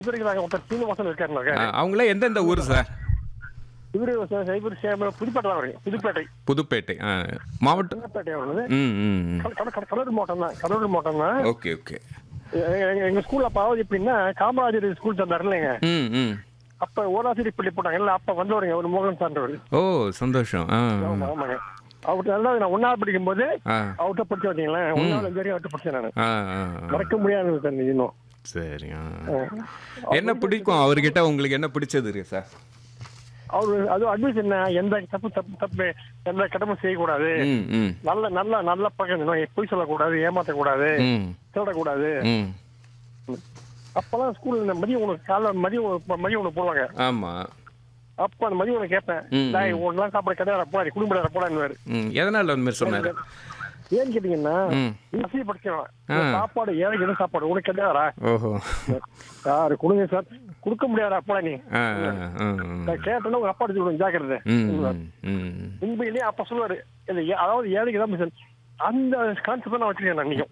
இவருக்கு ஒருத்தர் சீனிவாசன் இருக்காரு ஆ, அவங்களாம் எந்தெந்த ஊர் சார் இவரு இவர் சேம புதுப்பேட்டை தான் வருங்க புதுப்பேட்டை புதுப்பேட்டை ஆ மாவட்டம் புதுப்பேட்டை வருது ம் ம் ம். கட- கட- கட- கடலூர் மாவட்டம் தான் கடலூர் மாவட்டம் தான் ஓகே ஓகே எ- எங்க- எங்க ஸ்கூல்ல அப்பாவது எப்படின்னா காமராஜர் ஸ்கூல் தந்தாரு இல்லைங்க ம் ம் அப்ப ஓராசிரியர் பள்ளி போட்டாங்கல்ல அப்ப வந்தவருங்க ஒரு மோகன் சான்றவர் ஓ சந்தோஷம் ஆ ஆமா ஆமாங்க அவர்கிட்ட நல்லா நான் ஒன்னாவது படிக்கும் போது ஆ அவர்கிட்ட படிச்சு வச்சீங்களேன் ஒன்னாவது அஞ்சு வரையும் அவர்கிட்ட படிச்சேன் நான் ஆ ஆ ஆ. மறக்க முடியாது சார் இது இன்னும் சரி ஆ. என்ன பிடிக்கும் அவர்கிட்ட உங்களுக்கு என்ன பிடிச்சது இருக்கு சார் அவரு அது அட்வைஸ் என்ன எந்த தப்பு தப்பு தப்பு எந்த கடமை செய்யக்கூடாது ம் ம் நல்ல நல்ல நல்ல பக்கம் பொய் சொல்லக்கூடாது ஏமாற்றக்கூடாது ம் திருடக்கூடாது ம் அப்பெல்லாம் ஸ்கூல்ல மதியம் உனக்கு காலைல மதியம் உணவு- மதியம் உணவு போடுவாங்க ஆமாம் அப்ப அந்த மதியம் உனக்கு கேட்பேன் ம், டேய் உனக்குலாம் சாப்பாடு கிடையாது போடா குடும்ப போடான்னு ம் எதனால் அந்த மாதிரி சொன்னார் ஏன்னு கேட்டீங்கன்னா ம் வசதி படிச்சவன் ஆ. சாப்பாடு ஏழைக்கு என்ன சாப்பாடு உனக்கு கிடையாதா ஓஹோ சார் கொடுங்க சார் கொடுக்க முடியாதா போடா நீ ஆ ஆ ஆ ம். நான் கேட்டேன்னா உங்க அப்பா எடுத்து விடுங்க ஜாக்கிரதை ம் ம், ம் உண்மையிலேயே அப்ப சொல்லுவாரு இல்ல ஏ- அதாவது ஏழைக்கு தான் மிஷன் அந்த கான்செப்ட் நான் வச்சிருக்கேன் நான் இன்னைக்கும்